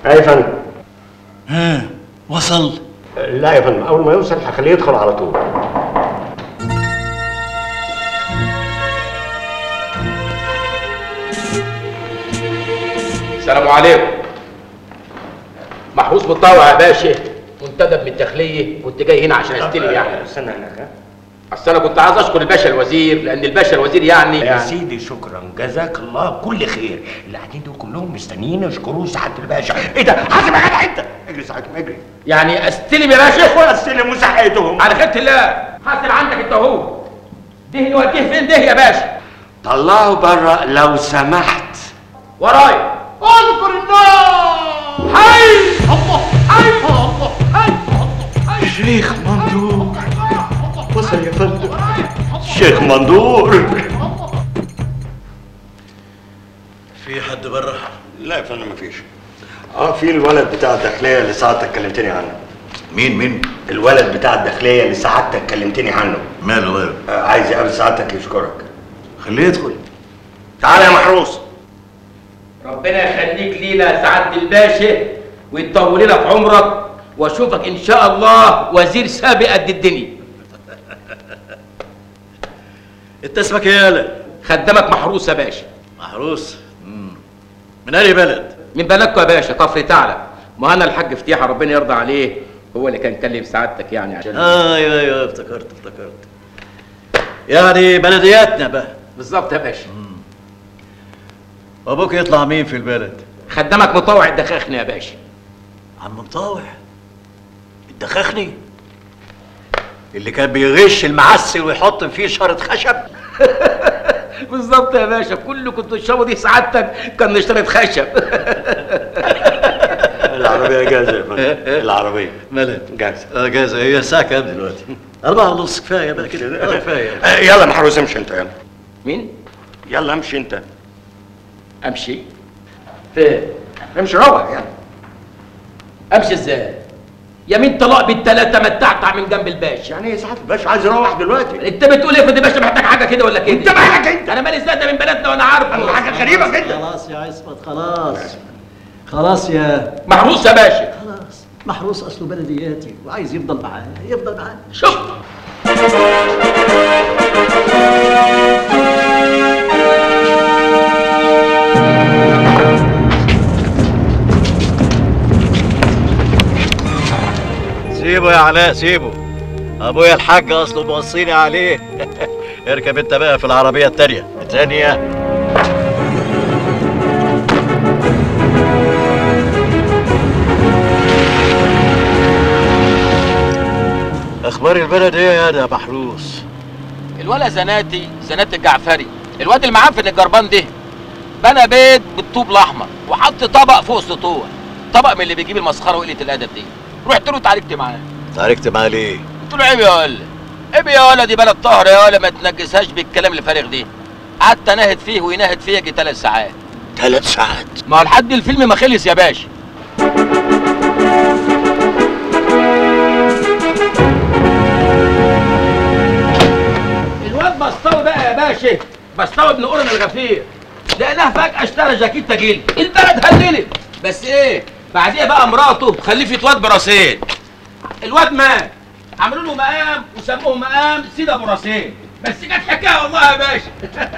ايوه يا فندم ها وصل لا يا فندم اول ما يوصل هخليه يدخل على طول السلام عليكم محروس متطوع يا باشا منتدب من الداخليه كنت جاي هنا عشان استلم يعني استنى هناك ها اصل انا كنت عايز اشكر الباشا الوزير لان الباشا الوزير يعني يا يعني سيدي شكرا جزاك الله كل خير اللي قاعدين دول كلهم مستنيين يشكروه سعاده الباشا ايه ده حاسب يا جدع انت اجري ساعتهم اجري يعني استلم يا باشا ولا استلموا ساعتهم على خيرة الله حاسب عندك انت اهو ده نوديه فين ده يا باشا طلعه بره لو سمحت ورايا اذكر الله حي الله حي الله حي الله شيخ مندور وصل يا فندم شيخ مندور في حد بره لا يا فندم مفيش اه في الولد بتاع الداخليه اللي سعادتك كلمتني عنه مين مين الولد بتاع الداخليه اللي سعادتك كلمتني عنه ماله ماله آه عايز يقابل سعادتك يشكرك خليه يدخل تعالى يا محروس ربنا يخليك لينا يا سعاده الباشا ويطول لنا في عمرك واشوفك ان شاء الله وزير سابق قد الدنيا انت اسمك ايه يالا خدامك محروس يا باشا محروس مم. من اي بلد من بلدكم يا باشا طفل تعلم ما انا الحاج فتيحه ربنا يرضى عليه هو اللي كان كلم سعادتك يعني عشان ايوه ايوه افتكرت افتكرت يعني بلدياتنا بقى بالظبط يا باشا ابوك يطلع مين في البلد خدامك مطوع الدخاخني يا باشا عم مطاوع الدخاخني اللي كان بيغش المعسل ويحط فيه شارة خشب بالظبط يا باشا كل كنت تشربوا دي سعادتك كان نشتري خشب العربيه جاهزه يا فندم العربيه مالك جاهزه اه جاهزة هي الساعة كام دلوقتي؟ أربعة ونص كفاية بقى كده اه كفاية آه، يلا محروس امشي انت يلا مين يلا امشي انت امشي فين امشي روح يعني امشي ازاي يمين طلاق بالتلاتة متعتع من جنب الباشا يعني ايه سعاده الباشا عايز يروح دلوقتي انت بتقول ايه فدي باشا محتاج حاجه كده ولا كده انت مالك انت؟ انا مالي ازاي ده من بلدنا وانا عارفه حاجه غريبه جدا خلاص يا عصمت خلاص خلاص يا محروس يا باشا خلاص محروس أصله بلدياتي وعايز يفضل معانا يفضل معانا شوف سيبه يا علاء سيبه ابويا الحاج اصله موصيني عليه اركب انت بقى في العربيه التانيه التانيه اخبار البلد ايه يا ده محروس الولا زناتي زناتي الجعفري الواد المعفن الجربان ده بنى بيت بالطوب الاحمر وحط طبق فوق سطوح طبق من اللي بيجيب المسخره وقله الادب دي رحت له اتعاركت معاه تعاركت معاه ليه قلت له عيب يا ولا عيب يا ولا دي بلد طهر يا ولا ما تنجسهاش بالكلام الفارغ ده قعدت اناهد فيه ويناهد فيا يجي ثلاث ساعات ثلاث ساعات ما هو لحد الفيلم ما خلص يا باشا الواد بسطاوي بقى يا باشا بسطاوي ابن قرن الغفير لقيناه فجأة اشترى جاكيتة جلد البلد هللت بس ايه بعديها بقى مراته خلفت واد براسين الواد مات عملوا له مقام وسموه مقام سيد ابو راسين بس كانت حكايه والله يا باشا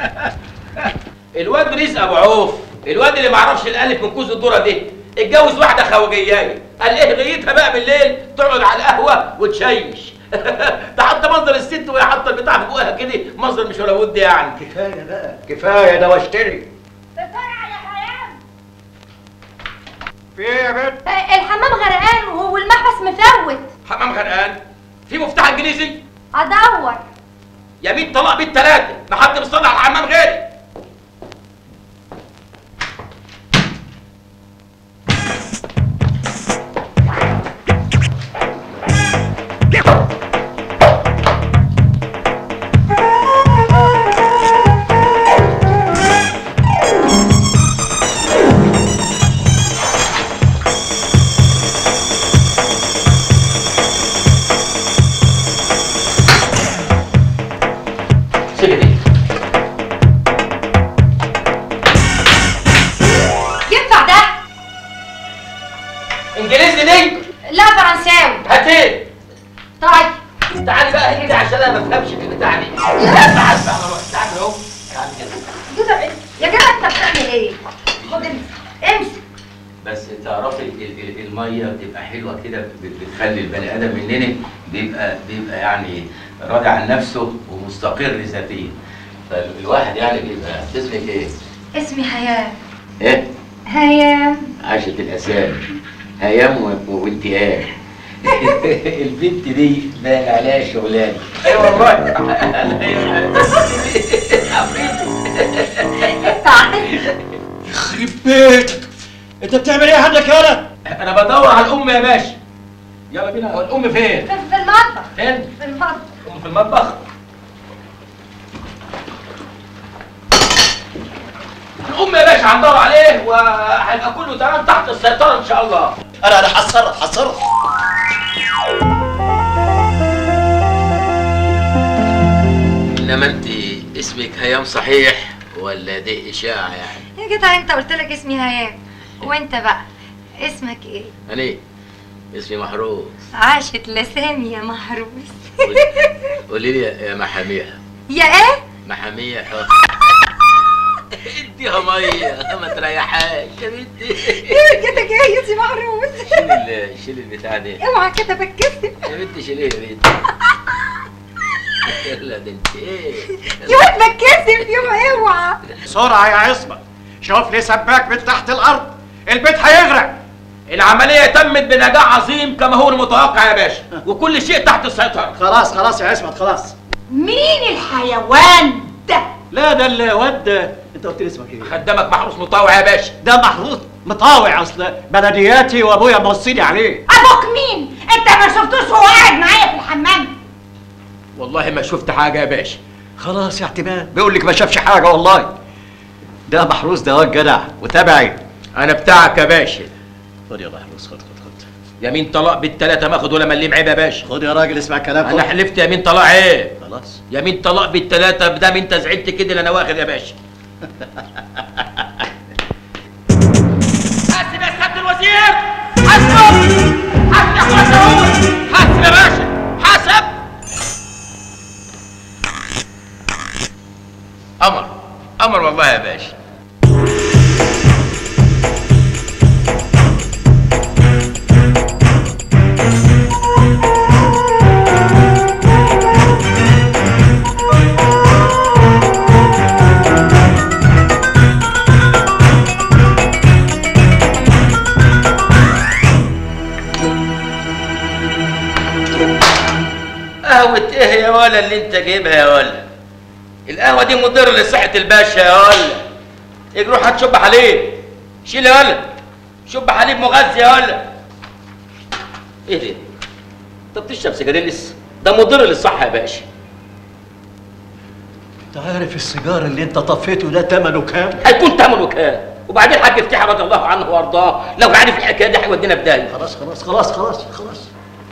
الواد رزق ابو عوف الواد اللي ما يعرفش الالف من كوز الذره دي اتجوز واحده خوجياني قال ايه غيتها بقى بالليل تقعد على القهوه وتشيش ده حتى منظر الست وهي حاطه البتاع في بقها كده منظر مش ولا ود يعني كفايه بقى كفايه ده واشتري بسرعة يا حيان في ايه يا بنت آه، الحمام غرقان وهو المحبس مفوت حمام غرقان في مفتاح انجليزي ادور يا 100 طلاق بالثلاثه ما حد مصطلح على الحمام غيري سيدي انجليزي لا فرنساوي هاتين طيب تعالي بقى انت عشان انا ما بفهمش في البتاع دي تعالي بقى تعالي اهو تعالي كده كده يا جدع انت بتعمل ايه؟ خد امسك امسك بس تعرفي ال- ال- الميه بتبقى حلوه كده بت- بتخلي البني ادم مننا بيبقى بيبقى يعني راضي عن نفسه ومستقر ذاتيا فالواحد يعني بيبقى اسمك ايه؟ اسمي هيام ايه؟ هيام عاشت الاسامي هيام و- و- وانتقام البنت دي باين عليها شغلانه اي والله يخرب بيتك انت بتعمل ايه عندك يا ولد؟ انا بدور على الام يا باشا يلا بينا هو الام فين؟ في في المطبخ فين؟ في المطبخ الام في المطبخ الام يا باشا هندور عليه وهيبقى كله تمام تحت السيطره ان شاء الله انا انا هتصرف هتصرف انما انت اسمك هيام صحيح ولا دي اشاعه يعني؟ يا جدع انت قلت لك اسمي هيام وانت بقى اسمك ايه؟ انا اسمي محروس عاشت لسامي يا محروس قولي لي يا محاميها يا ايه؟ محاميها اديها ميه ما تريحهاش يا بنتي ايه كده جاي يا محروس شيل ال- شيل البتاع دي اوعى كده بتكسب يا بنتي شيليه يا بنتي يلا ده انت ايه يوم بتكسب يوم اوعى بسرعه يا عصمت شوف لي سباك من تحت الارض البيت هيغرق العملية تمت بنجاح عظيم كما هو المتوقع يا باشا وكل شيء تحت السيطرة خلاص خلاص يا عصمت خلاص مين الحيوان ده؟ لا ده الواد انت قلت لي اسمك ايه؟ خدامك محروس مطاوع يا باشا ده محروس مطاوع اصل بلدياتي وابويا موصيني عليه ابوك مين؟ انت ما شفتوش وهو قاعد معايا في الحمام والله ما شفت حاجة يا باشا خلاص يا اعتماد بيقول لك ما شافش حاجه والله ده محروس ده واد جدع وتبعي أنا بتاعك يا باشا خد يا محروس خد خد خد يمين طلاق بالتلاتة ماخد ولا مليم عيب يا باشا خد يا راجل اسمع كلام أنا خد. حلفت يمين طلاق عيب خلاص يمين طلاق بالتلاتة بدام أنت زعلت كده اللي أنا واخد يا باشا حاسب يا سيادة الوزير حاسب حاسب يا أخويا داوود حاسب يا باشا حاسب قمر قمر والله يا باشا قهوة ايه يا ولا اللي انت جايبها يا ولا القهوة دي مضرة لصحة الباشا يا ولا اجي روح هات شب حليب شيل يا ولا شب حليب مغذي يا ولا ايه ده؟ انت بتشرب سجاريلس؟ ده مضر للصحة يا باشا انت عارف السيجار اللي انت طفيته ده ثمنه كام؟ هيكون ثمنه كام؟ وبعدين حاج فتحي رضي الله عنه وارضاه لو عارف الحكايه دي هيودينا في داهيه خلاص خلاص خلاص خلاص خلاص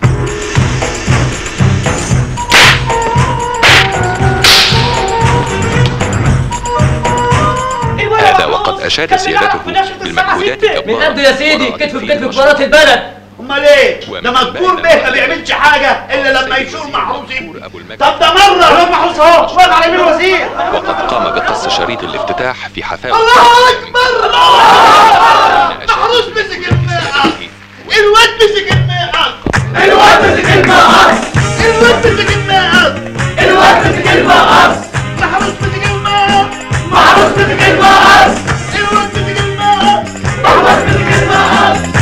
هذا وقد أشاد سيادته بالمجهودات من الجبارة قد يا سيدي وراء كتف تنفيذ بكتف في مشروع قرارات البلد امال ايه ومن ده مذكور بين به ما بيعملش حاجه الا لما السيد يشور الوزير محروس دكتور ابني أبو المجد طب ده مره هو محروس اهو واقف على يمين الوزير وقد قام بقص شريط الافتتاح في حفاوة الله اكبر محروس مسك المقص الواد مسك المقص الواد مسك المقص الواد مسك المقص الواد مسك المقص محروس مسك المقص محروس مسك المقص الواد مسك المقص محروس مسك المقص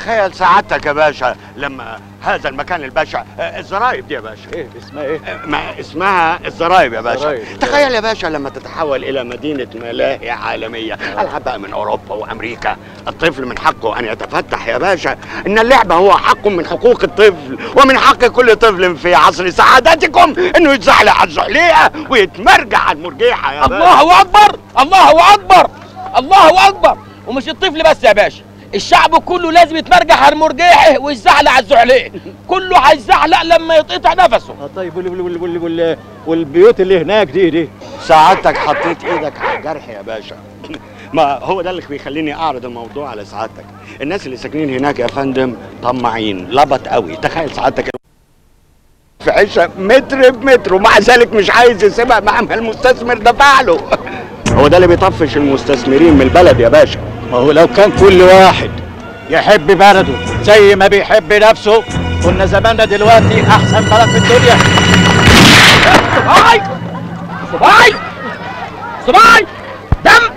تخيل سعادتك يا باشا لما هذا المكان البشع آه، الزرايب دي يا باشا ايه اسمها ايه آه، ما اسمها الزرايب يا باشا الزرايب. تخيل يا باشا لما تتحول الى مدينه ملاهي عالميه العاب بقى من اوروبا وامريكا الطفل من حقه ان يتفتح يا باشا ان اللعبه هو حق من حقوق الطفل ومن حق كل طفل في عصر سعادتكم انه يتزحلق على الزحليقه ويتمرجع على المرجيحه يا باشا الله اكبر الله اكبر الله اكبر ومش الطفل بس يا باشا الشعب كله لازم يتمرجح على مرجيحه ويزحلق على الزحليق كله هيزحلق لما يتقطع نفسه اه طيب وال وال وال وال والبيوت اللي هناك دي دي سعادتك حطيت ايدك على الجرح يا باشا ما هو ده اللي بيخليني اعرض الموضوع على سعادتك الناس اللي ساكنين هناك يا فندم طماعين لبط قوي تخيل سعادتك في عيشه متر بمتر ومع ذلك مش عايز يسيبها مهما المستثمر دفع له هو ده اللي بيطفش المستثمرين من البلد يا باشا ما هو لو كان كل واحد يحب بلده زي ما بيحب نفسه كنا زماننا دلوقتي احسن بلد في الدنيا صباعي صباعي صباعي دم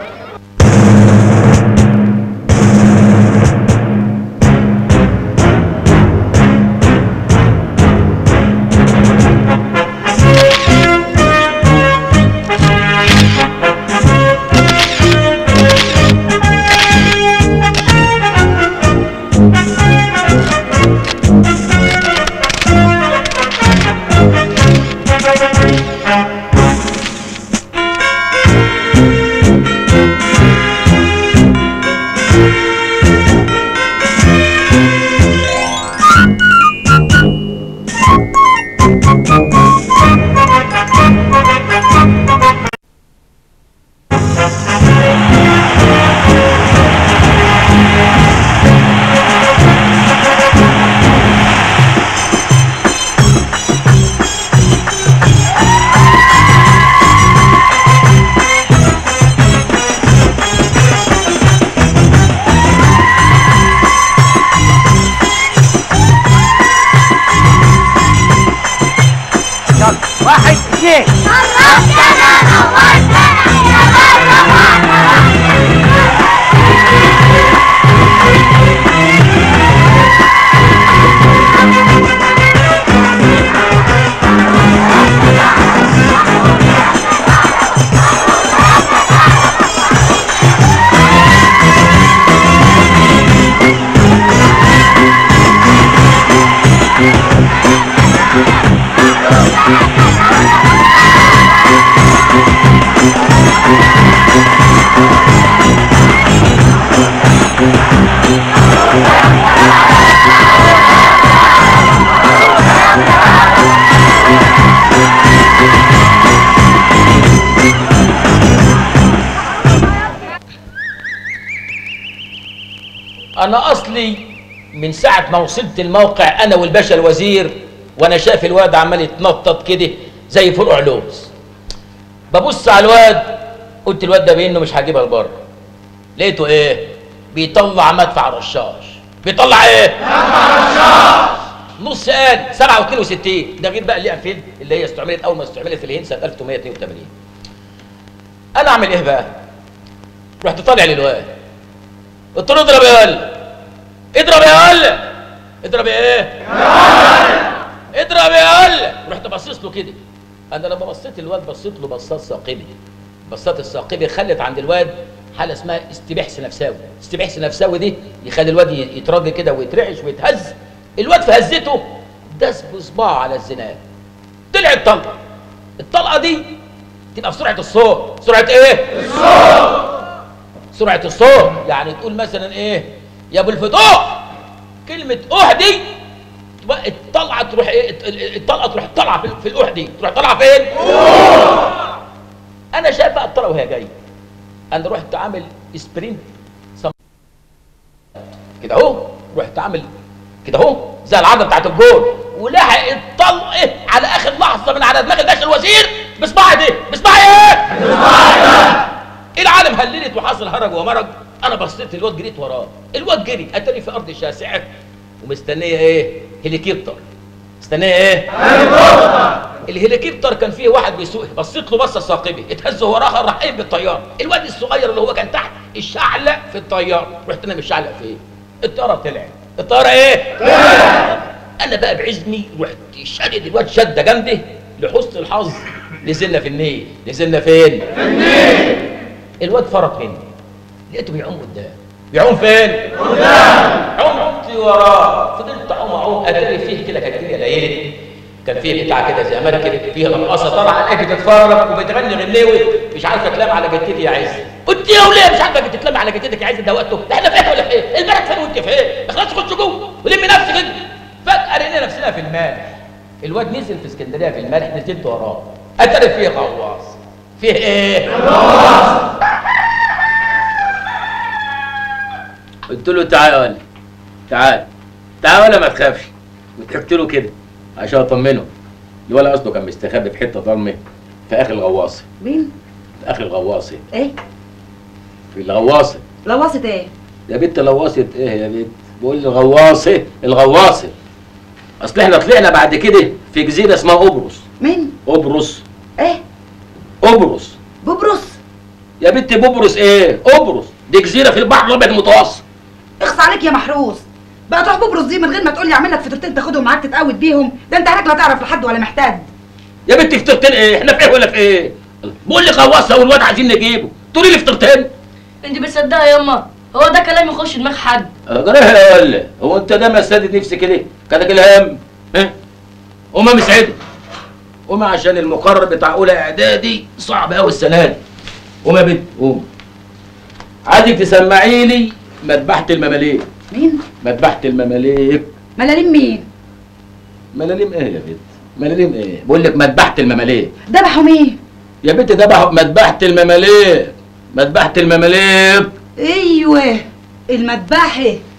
واحد اثنين انا اصلي من ساعه ما وصلت الموقع انا والباشا الوزير وانا شايف الواد عمال يتنطط كده زي فرقع لوز ببص على الواد قلت الواد ده بانه مش هجيبها لبره لقيته ايه بيطلع مدفع رشاش بيطلع ايه نص قال 67 ده غير بقى اللي انفيلد اللي هي استعملت اول ما استعملت في الهند سنه 1882 انا اعمل ايه بقى رحت طالع للواد قلت له اضرب يا ولد اضرب يا ولد اضرب يا ايه اضرب يا ولد رحت باصص له كده انا لما بصيت الواد بصيت له بصات ثاقبه بصات الثاقبه خلت عند الواد حاله اسمها استباحس نفساوي استباحس نفساوي دي يخلي الواد ي- يترج كده ويترعش ويتهز الواد في هزته داس بصباعه على الزناد طلعت طلقه الطلقه دي تبقى بسرعه الصوت سرعه ايه سرعه الصوت يعني تقول مثلا ايه يا ابو الفتوح كلمه اح دي تبقى الطلعه تروح ايه الت- ال- الطلقه تروح طالعه في- في الاح دي تروح طالعه فين انا شايف بقى الطلقه وهي جايه انا رحت عامل سبرنت سم- كده اهو رحت عامل كده اهو زي العرضه بتاعت الجول ولحق الطلقه على اخر لحظه من على دماغ الباشا الوزير بصباعي دي بصباعي ايه العالم هللت وحصل هرج ومرج انا بصيت الواد جريت وراه الواد جري اتاني في ارض شاسعه ومستنيه ايه هليكوبتر مستنيه ايه الهليكوبتر كان فيه واحد بيسوق بصيت له بصه ثاقبه اتهز وراها راح قايم بالطياره الواد الصغير اللي هو كان تحت اشعلق في الطياره رحت انا مشعلق فيه الطياره طلعت الطياره ايه انا بقى بعزمي رحت شادد الواد شده جامده لحسن الحظ نزلنا في النيل نزلنا فين في النيل الواد فرط مني لقيته بيعوم قدام بيعوم فين قدام عمت وراه فضلت اعوم اعوم اتاري فيه كده كانت الدنيا ليالي كان فيه بتاع كده زي مركب فيها رقاصه طالعه الاقي تتفرج وبتغني غناوي مش عارفه تلام على جدتي يا عز قلت يا وليه مش عارفه تتلام على جدتك يا عز ده وقته ده احنا فين ولا في ايه البلد فين وانت فين اخلص خش جوه ولمي نفسك انت فجاه لقينا نفسنا في المالح الواد نزل في اسكندريه في المالح نزلت وراه اتاري فيه غواص فيه ايه قلت له تعال يا ولد تعال تعال ولا ما تخافش وضحكت له كده عشان اطمنه الولد اصله كان مستخبي في حته ضلمه في اخر الغواصه مين؟ في اخر الغواصه ايه؟ في الغواصه لوصت ايه؟ يا بنت غواصه ايه يا بنت بقول لي الغواصه الغواصه اصل احنا طلعنا بعد كده في جزيره اسمها قبرص مين؟ قبرص ايه؟ قبرص ببرص يا بنت ببرص ايه قبرص دي جزيره في البحر الابيض المتوسط اخص عليك يا محروس بقى تروح ببرص دي من غير ما تقول لي اعمل لك فطرتين تاخدهم معاك تتقود بيهم ده انت هناك لا تعرف لحد ولا محتاج يا بنت فطرتين ايه احنا في ايه ولا في ايه بقول لي غواصه والواد عايزين نجيبه تقولي لي فطرتين انت بتصدقها ياما هو ده كلام يخش دماغ حد اجريها يا ولا هو انت ده ما سادد نفسي كده كده الهم ها قوم مسعد قوم عشان المقرر بتاع اولى اعدادي صعب قوي السنه دي قوم يا بنت قوم عايزك تسمعي لي مذبحه المماليك مين؟ مذبحه المماليك ملاليم مين؟ ملاليم ايه يا بنت ملاليم ايه بقول لك مذبحه المماليك ذبحوا مين؟ يا بنت ده بقى مذبحه المماليك مذبحه المماليك ايوه المذبحه